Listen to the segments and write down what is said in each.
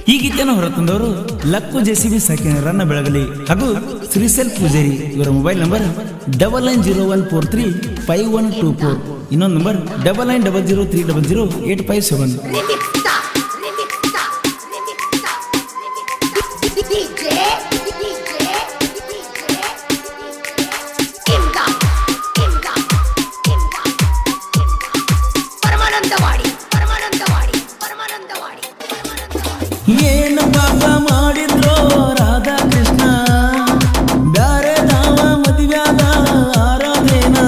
ಈ ಗೀತೆಯನ್ನು ಹೊರತಂದವರು luck JCB ಸಾಕಿನ ರನ್ನ ಬೆಳಗಲಿ ಹಾಗೂ ಶ್ರೀಸೆಲ್ ಪೂಜಾರಿ ಇವರ mobile number double nine zero one four three five one two four ಇನ್ನೊಂದು number double nine double zero three double zero eight five seven Paramanandavadi Paramanandavadi Paramanandavadi Paramanandavadi ಏನು ಪಾಪ ಮಾಡಿದ್ರೋ ರಾಧಾ ಕೃಷ್ಣ ಬ್ಯಾರೆ ದಾವ ಮದುವ್ಯಾದ ಆರಾಧೇನ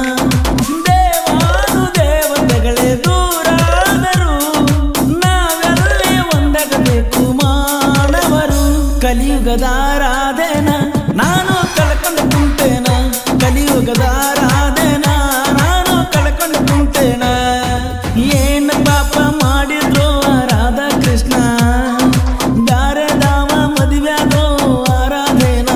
ದೇವಾನು ದೇವತೆಗಳೇ ದೂರಾದರು ನಾವೆಲ್ಲೇ ಒಂದಾಗಬೇಕು ಮಾನವರು ಕಲಿಯುಗದ ಆರಾಧೇನ ನಾನು ಕಳ್ಕೊಂಡು ಕುಂತೇನ ಕಲಿಯುಗದ ಆರಾಧೇನ ನಾನು ಕಳ್ಕೊಂಡು ಕುಂತೇನ ಏನು ಪಾಪ ಮಾಡಿದ್ರು ರಾಧಾ ಕೃಷ್ಣ ದಾರೆ ದಾವ ಮದುವೆಯಾದೋ ಆರಾಧೇನಾ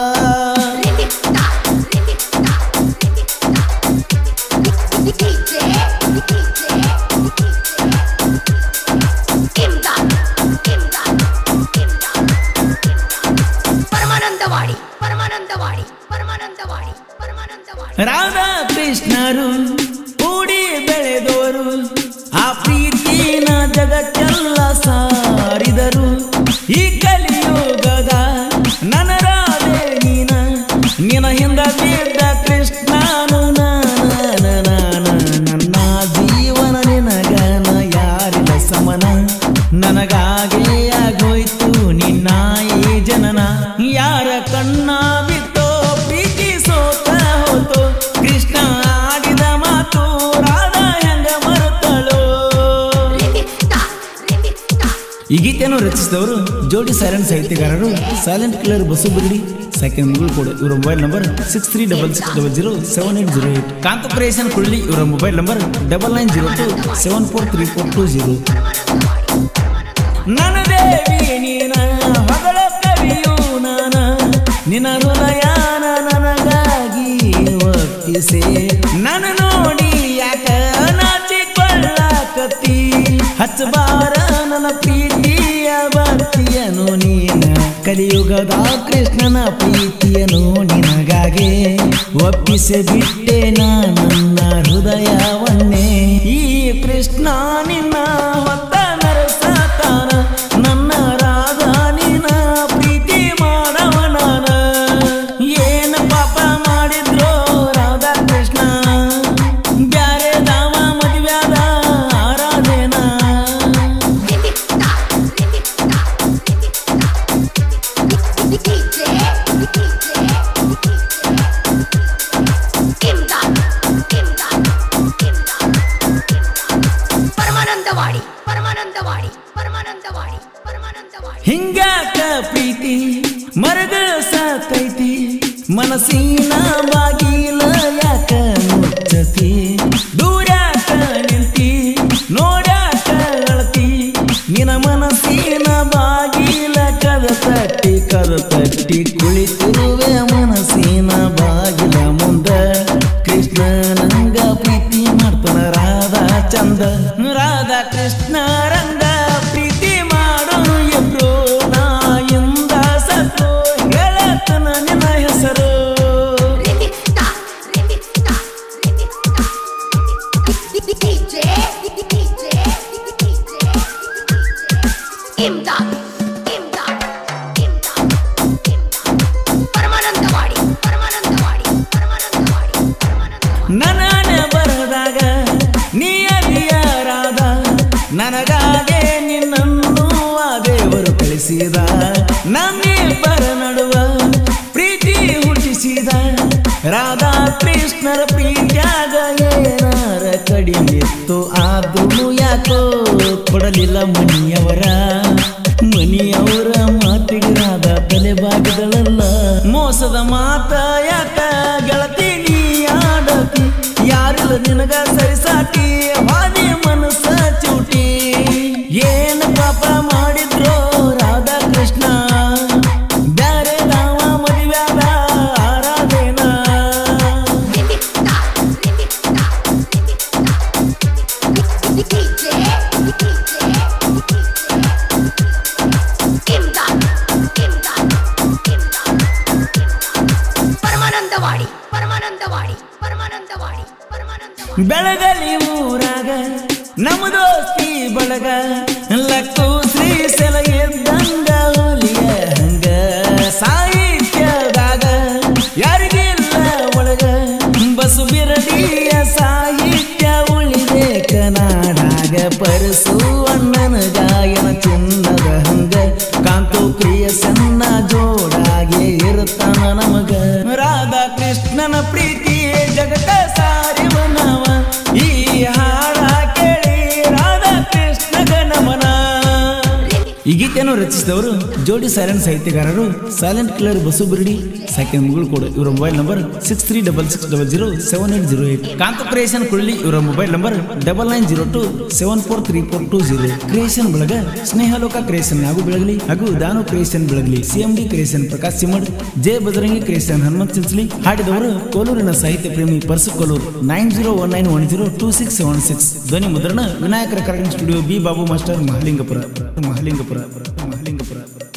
ಪರಮಾನಂದವಾಡಿ ಪರಮಾನಂದವಾಡಿ ಪರಮಾನಂದವಾಡಿ ಪರಮಾನಂದವಾಡಿ ರಾಧಾ ಕೃಷ್ಣರು ಕೂಡಿ ಬೆಳೆದವರು ಆ ಪ್ರೀತಿನ ಜಗತ್ತೆಲ್ಲ ಸಾರಿದರು ಈ ಕಲಿಯುಗದ ನನ್ನ ರಾಧೆ ನೀನ ನಿನ ಹಿಂದ ಬಿದ್ದ ಕೃಷ್ಣನು ನಾನ ನಾನ ನನ್ನ ಜೀವನ ನಿನಗನ ಯಾರಿಲ್ಲ ಸಮನ ನನಗಾಗೇ ಆಗೋಯ್ತು ನಿನ್ನ ಈ ಜನನ ಯಾರ ಕಣ್ಣ ಬಿತ್ತೋ ಪ್ರೀತಿ ಸೋತ ಹೋತು ಕೃಷ್ಣ ಆಡಿದ ಮಾತು ರಾಧಾ ಹೆಂಗ ಮರುತ್ತಳೋ ಈ ಗೀತೆಯನ್ನು ರಚಿಸಿದವರು ಜೋಡಿ ಸೈಲೆಂಟ್ ಸಾಹಿತ್ಯಗಾರರು ಸೈಲೆಂಟ್ ಕಿಲ್ಲರ್ ಬಸು ಬಿಗಡಿ ಸೆಕೆಂಡ್ ಮುಗುಳು ಕೊಡು ಇವರ mobile number six three double six double zero seven eight zero eight ಕಾಂತಪುರೇಶನ್ ಕುಳ್ಳಿ ಇವರ mobile number double nine zero two seven four three four two zero ನನ್ನ ದೇವಿ ನೀನ ಹೊಗಳ ಕವಿಯು ನಾನ ನಿನ್ನ ಹೃದಯಾನ ನನಗಾಗಿ ಒಪ್ಪಿಸೆ ನನ್ನ ನೋಡಿ ಯಾಕ ನಾಚಿಕೊಳ್ಳಕತ್ತಿ ಹಚ್ಚಬಾರ ನನ್ನ ಪ್ರೀತಿಯ ಭಕ್ತಿಯನು ನೀನ ಕಲಿಯುಗದ ಕೃಷ್ಣನ ಪ್ರೀತಿಯನು ನಿನಗಾಗೆ ಒಪ್ಪಿಸಿ ಬಿಟ್ಟೆ ನಾ ನನ್ನ ಹೃದಯವನ್ನೇ ಈ ಕೃಷ್ಣ ನಿನ್ನ ಹೊತ್ತ ನರಸತಾನ ನನ್ನ ರಾಧ ನಿನ್ನ ಪ್ರೀತಿ ಮಾಡವ ನಾನ ಏನ ಪಾಪ ಮಾಡಿದ್ರೋ ರಾಧಾ ಕೃಷ್ಣ ಬ್ಯಾರೆ ದಾವ ಮದುವ್ಯಾದ ಆರಾಧೇನ ಪರಮಾನಂದವಾಡಿ ಪರಮಾನಂದವಾಡಿ ಪರಮಾನಂದವಾಡಿ ಪರಮಾನಂದವಾಡಿ ಹಿಂಗಾಕ ಪ್ರೀತಿ ಮರಗ ಸಾತೈತಿ ಮನಸ್ಸಿನ ಬಾಗಿಲ ಯಾಕ ಮುಚ್ಚತಿ ದೂರಾಕ ನಿಂತಿ ನೋಡಾಕ ಅಳತಿ ನಿನ ಮನಸ್ಸಿನ ಬಾಗಿಲ ಕದ ತಟ್ಟಿ ಕದ ತಟ್ಟಿ ಕುಳಿತಿರುವೆ ಮನಸ್ಸಿನ ಬಾಗಿಲ ಮುಂದ ಕೃಷ್ಣ ನಂಗ ಪ್ರೀತಿ ಮಾಡ್ತಾನ ರಾಧಾ ಚಂದ ರಾಧಾ ಕೃಷ್ಣ ರಂಗ ಪ್ರೀತಿ ಮಾಡೋ ಎಬ್ರು ನಾ ಎಂದ ಸತ್ತು ಹೇಳತನ ನಿನ್ನ ಹೆಸರು ಪರಮಾನಂದವಾಡಿ ಪರಮಾನಂದವಾಡಿ ಪರಮಾನಂದವಾಡಿ ಪರಮಾನಂದವಾಡಿ ನನನ ಬರದಾಗ ನೀ ಅರಿಯರಾದ ನನಗಾಗೆ ನಿನ್ನನ್ನು ಆ ದೇವರು ಕಳಿಸಿದ ನಮ್ಮಿಬ್ಬರ ನಡುವ ಪ್ರೀತಿ ಹುಟ್ಟಿಸಿದ ರಾಧಾ ಕೃಷ್ಣರ ಪ್ರೀತ್ಯಾಗ ಏನಾರ ಕಡಿಮೆತ್ತು ಆದ್ರೂ ಯಾಕೋ ಕೊಡಲಿಲ್ಲ ಮನಿಯವರ ಮನಿಯವರ ಮಾತಿಗೆ ರಾಧಾ ತಲೆ ಬಾಗಿದಳಲ್ಲ ಮೋಸದ ಮಾತ ಯಾಕ ಗೆಳತಿ ನೀ ಆಡತಿ ಯಾರಿಲ್ಲ ನಿನಗ ಸರಿಸಾಟಿ ಹಾದಿ ಮನಸ್ಸ ಚೂಟಿ ಏನು ಪಾಪ ಮಾಡಿದ್ರೋ ರಾಧಾ ಕೃಷ್ಣ ಬ್ಯಾರೆ ದಾವ ಮದುವ್ಯಾದ ಆರಾಧೇನ DJ ಬೆಳಗಲಿ ಊರಾಗ ನಮ್ಮ ದೋಸ್ತಿ ಬಳಗ ಲಕ್ಕು ಶ್ರೀ ಸೆಲ ಎದ್ದಂಗ ಹುಲಿಯ ಹಂಗ ಸಾಹಿತ್ಯದಾಗ ಯಾರಿಗಿಲ್ಲ ಒಳಗ ಬಸು ಬಿರಡಿಯ ಸಾಹಿತ್ಯ ಉಳಿಬೇಕ ನಾಡಾಗ ಪರಸು ಅಣ್ಣನ ಗಾಯನ ಚಿನ್ನದ ಹಂಗ ಕಾಂತು ಪ್ರಿಯ ಸಣ್ಣ ಜೋಡಾಗೆ ಇರುತ್ತಾನ ನಮಗ ರಾಧಾ ಕೃಷ್ಣನ ಪ್ರೀತಿಯೇ ಜಗತ್ತ ಸಾರಿವನವ ಈ ಹಾಡ ಕೇಳಿ ರಾಧಾ ಕೃಷ್ಣಗ ನಮನ ಈ ಗೀತೆಯನ್ನು ರಚಿಸಿದವರು ಜೋಡಿ ಸೈಲೆಂಟ್ ಸಾಹಿತ್ಯಗಾರರು ಸೈಲೆಂಟ್ ಕಿಲ್ಲರ್ ಬಸು ಬಿರ್ಡಿ ಸೆಕೆಂಡ್ ಮುಗುಳು ಕೋಡ್ ಇವರ mobile number six three double six double zero seven eight zero eight Kanta creation ಕೊಳ್ಳಿ ಇವರ mobile number double nine zero two seven four three four two zero creation ಬೆಳಗ ಸ್ನೇಹಲೋಕ ಕ್ರಿಯೇಷನ್ ಹಾಗೂ ಬೆಳಗಲಿ ಹಾಗೂ ದಾನು ಕ್ರಿಯೇಷನ್ ಬೆಳಗಲಿ ಸಿಎಂಡಿ ಕ್ರಿಯೇಷನ್ ಪ್ರಕಾಶ್ ಸಿಮಡ್ ಜೆ ಬಜರಂಗಿ ಕ್ರಿಯೇಷನ್ ಹನುಮಂತ್ ಚಿಂಚಲಿ ಹಾಡಿದವರು ಕೋಲೂರಿನ ಸಾಹಿತ್ಯ ಪ್ರೇಮಿ ಪರ್ಸು Kolur nine zero one nine one zero two six seven six ಧ್ವನಿ ಮುದ್ರಣ Vinayaka recording studio B Babu master Mahalingapura Mahalingapura Mahalingapura